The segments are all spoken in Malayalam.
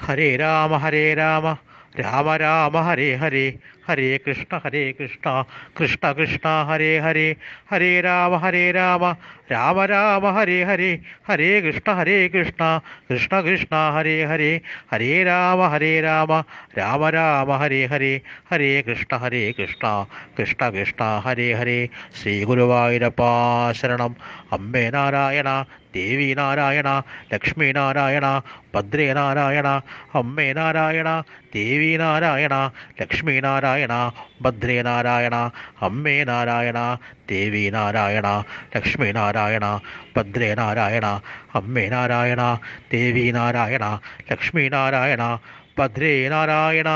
ഹരേ രാമ ഹരേ രാമ രാമ രാമ ഹരേ ഹരേ ഹരേ കൃഷ്ണ ഹരേ കൃഷ്ണ കൃഷ്ണ കൃഷ്ണ ഹരേ ഹരേ ഹരേ രാമ ഹരേ രാമ രാമ രാമ ഹരേ ഹരേ ഹരേ കൃഷ്ണ ഹരേ കൃഷ്ണ കൃഷ്ണ കൃഷ്ണ ഹരേ ഹരേ ഹരേ രാമ ഹരേ രാമ രാമ രാമ ഹരേ ഹരേ ഹരേ കൃഷ്ണ ഹരേ കൃഷ്ണ കൃഷ്ണ കൃഷ്ണ ഹരേ ഹരേ ശ്രീ ഗുരുവായൂരപ്പാ ശരണം അമ്മേ നാരായണ ദേവി നാരായണ ലക്ഷ്മി നാരായണ ഭദ്രേ നാരായണ അമ്മേ നാരായണ ദേവി നാരായണ ലക്ഷ്മി നാരായണ ഭദ്രേ നാരായണ അമ്മേ നാരായണ ദേവി നാരായണ ലക്ഷ്മി നാരായണ ഭദ്രേ നാരായണ അമ്മേ നാരായണ ദേവി നാരായണ ലക്ഷ്മി നാരായണ ഭദ്രേ നാരായണ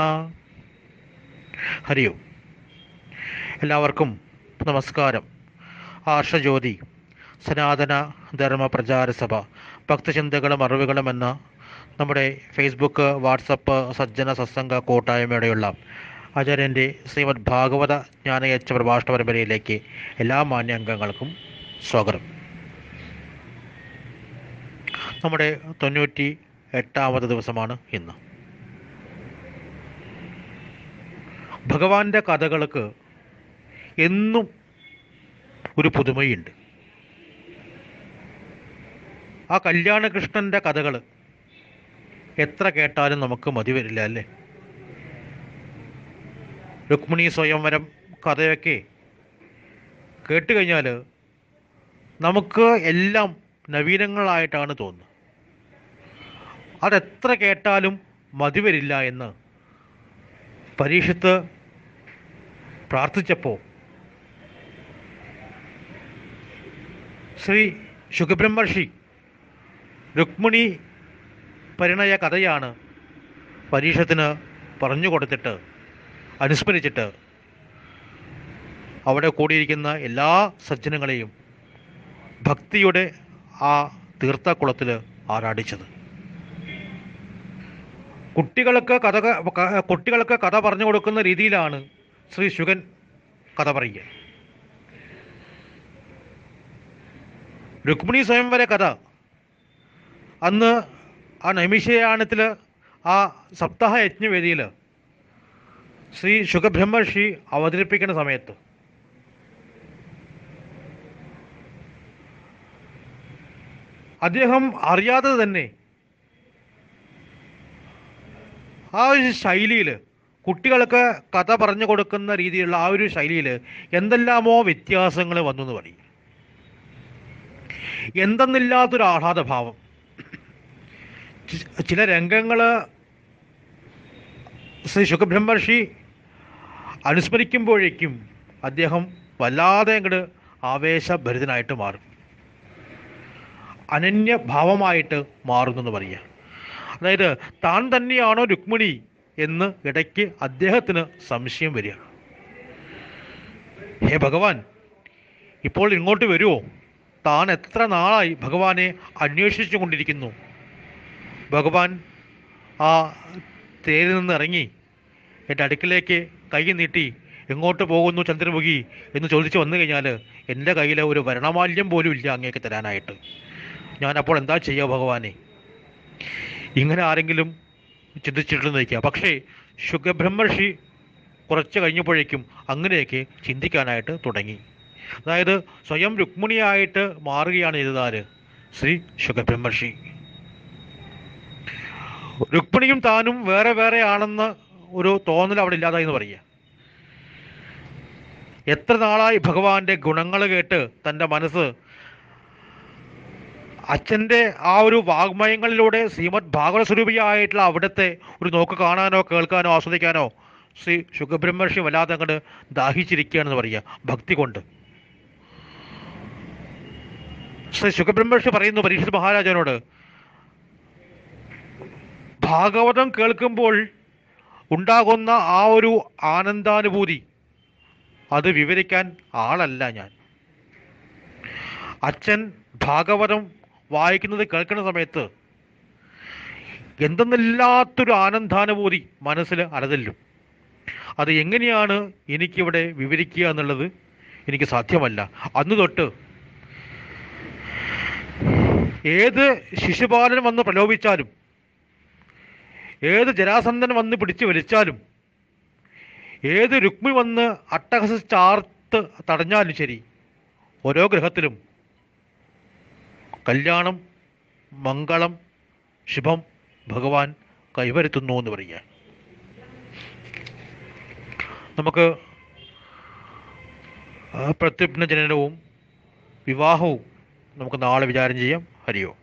ഹരിയോ എല്ലാവർക്കും നമസ്കാരം ആർഷജ്യോതി സനാതന ധർമ്മ പ്രചാര സഭ ഭക്തചിന്തകളും അറിവുകളും എന്ന നമ്മുടെ ഫേസ്ബുക്ക് വാട്സപ്പ് സജ്ജന സത്സംഗ കൂട്ടായ്മയുടെയുള്ള ആചാര്യൻ്റെ ശ്രീമദ് ഭാഗവത ജ്ഞാനയച്ച പ്രഭാഷണ പരമ്പരയിലേക്ക് എല്ലാ മാന്യാംഗങ്ങൾക്കും സ്വാഗതം നമ്മുടെ തൊണ്ണൂറ്റി എട്ടാമത് ദിവസമാണ് ഇന്ന് ഭഗവാന്റെ കഥകൾക്ക് എന്നും ഒരു പുതുമയുണ്ട് ആ കല്യാണകൃഷ്ണൻ്റെ കഥകൾ എത്ര കേട്ടാലും നമുക്ക് മതി വരില്ല അല്ലേ രുക്മിണി സ്വയംവരം കഥയൊക്കെ കേട്ട് കഴിഞ്ഞാൽ നമുക്ക് എല്ലാം നവീനങ്ങളായിട്ടാണ് തോന്നുന്നത് അതെത്ര കേട്ടാലും മതി വരില്ല എന്ന് പരീക്ഷത്ത് പ്രാർത്ഥിച്ചപ്പോൾ ശ്രീ ശുഖബ്രഹ്മർഷി രുക്മിണി പരിണയ കഥയാണ് പരീക്ഷത്തിന് പറഞ്ഞു കൊടുത്തിട്ട് അനുസ്മരിച്ചിട്ട് അവിടെ കൂടിയിരിക്കുന്ന എല്ലാ സജ്ജനങ്ങളെയും ഭക്തിയുടെ ആ തീർത്ഥക്കുളത്തിൽ ആരാടിച്ചത് കുട്ടികൾക്ക് കഥ ക- കുട്ടികൾക്ക് കഥ പറഞ്ഞു കൊടുക്കുന്ന രീതിയിലാണ് ശ്രീ ശുഗൻ കഥ പറയുക രുക്മിണി സ്വയംവര കഥ അന്ന് ആ നൈമിഷയാനത്തിൽ ആ സപ്താഹ യജ്ഞവേദിയിൽ ശ്രീ ശുഖബ്രഹ്മർഷി അവതരിപ്പിക്കുന്ന സമയത്ത് അദ്ദേഹം അറിയാതെ തന്നെ ആ ഒരു ശൈലിയിൽ കുട്ടികൾക്ക് കഥ പറഞ്ഞു കൊടുക്കുന്ന രീതിയിലുള്ള ആ ഒരു ശൈലിയിൽ എന്തെല്ലാമോ വ്യത്യാസങ്ങൾ വന്നു എന്ന് പറയും എന്തെന്നില്ലാത്തൊരു ആഹ്ലാദഭാവം ചി- ചില രംഗങ്ങൾ ശ്രീ ശുഖബ്രഹ്മർഷി അനുസ്മരിക്കുമ്പോഴേക്കും അദ്ദേഹം വല്ലാതെ അങ്ങോട്ട് ആവേശഭരിതനായിട്ട് മാറും അനന്യഭാവമായിട്ട് മാറുന്നെന്ന് പറയുക അതായത് താൻ തന്നെയാണോ രുക്മിണി എന്ന് ഇടയ്ക്ക് അദ്ദേഹത്തിന് സംശയം വരിക ഹേ ഭഗവാൻ ഇപ്പോൾ ഇങ്ങോട്ട് വരുമോ താൻ എത്ര നാളായി ഭഗവാനെ അന്വേഷിച്ചു കൊണ്ടിരിക്കുന്നു ഭഗവാൻ ആ തേരിൽ നിന്ന് ഇറങ്ങി എൻ്റെ അടുക്കിലേക്ക് കൈ നീട്ടി എങ്ങോട്ട് പോകുന്നു ചന്ദ്രമുഖി എന്ന് ചോദിച്ച് വന്നു കഴിഞ്ഞാൽ എൻ്റെ കയ്യിൽ ഒരു വരണമാല്യം പോലും ഇല്ല അങ്ങേക്ക് തരാനായിട്ട് ഞാൻ അപ്പോൾ എന്താ ചെയ്യുക ഭഗവാനെ ഇങ്ങനെ ആരെങ്കിലും ചിന്തിച്ചിട്ടുണ്ടെന്ന് വയ്ക്കുക പക്ഷേ ശുഖബ്രഹ്മർഷി കുറച്ച് കഴിഞ്ഞപ്പോഴേക്കും അങ്ങനെയൊക്കെ ചിന്തിക്കാനായിട്ട് തുടങ്ങി അതായത് സ്വയം രുക്മിണിയായിട്ട് മാറുകയാണ് ചെയ്തതാര് ശ്രീ ശുഖബ്രഹ്മർഷി രുക്മിണിയും താനും വേറെ വേറെ ആണെന്ന് ഒരു തോന്നൽ അവിടെ ഇല്ലാതായി എന്ന് പറയുക എത്ര നാളായി ഭഗവാന്റെ ഗുണങ്ങൾ കേട്ട് തൻ്റെ മനസ്സ് അച്ഛൻ്റെ ആ ഒരു വാഗ്മയങ്ങളിലൂടെ ശ്രീമദ് ഭാഗവത സ്വരൂപിയായിട്ടുള്ള അവിടുത്തെ ഒരു നോക്ക് കാണാനോ കേൾക്കാനോ ആസ്വദിക്കാനോ ശ്രീ ശുഖബ്രഹ്മർഷി വല്ലാതെ അങ്ങോട്ട് ദാഹിച്ചിരിക്കുകയാണെന്ന് പറയുക ഭക്തി കൊണ്ട് ശ്രീ ശുഖബ്രഹ്മർഷി പറയുന്നു പരീക്ഷിത് മഹാരാജാവിനോട് ഭാഗവതം കേൾക്കുമ്പോൾ ഉണ്ടാകുന്ന ആ ഒരു ആനന്ദാനുഭൂതി അത് വിവരിക്കാൻ ആളല്ല ഞാൻ അച്ഛൻ ഭാഗവതം വായിക്കുന്നത് കേൾക്കുന്ന സമയത്ത് എന്തെന്നില്ലാത്തൊരു ആനന്ദാനുഭൂതി മനസ്സിൽ അലതല്ലും അത് എങ്ങനെയാണ് എനിക്കിവിടെ വിവരിക്കുക എന്നുള്ളത് എനിക്ക് സാധ്യമല്ല അന്ന് തൊട്ട് ഏത് ശിശുപാലൻ വന്ന് പ്രലോഭിച്ചാലും ഏത് ജരാസന്ധൻ വന്ന് പിടിച്ചു വലിച്ചാലും ഏത് രുക്മി വന്ന് അട്ടഹസ ചാർത്ത് തടഞ്ഞാലും ശരി ഓരോ ഗ്രഹത്തിലും കല്യാണം മംഗളം ശുഭം ഭഗവാൻ കൈവരുത്തുന്നു എന്ന് പറയുക നമുക്ക് ആ പ്രത്യുപ്ന ജനനവും വിവാഹവും നമുക്ക് നാളെ വിചാരം ചെയ്യാം ഹരിയോ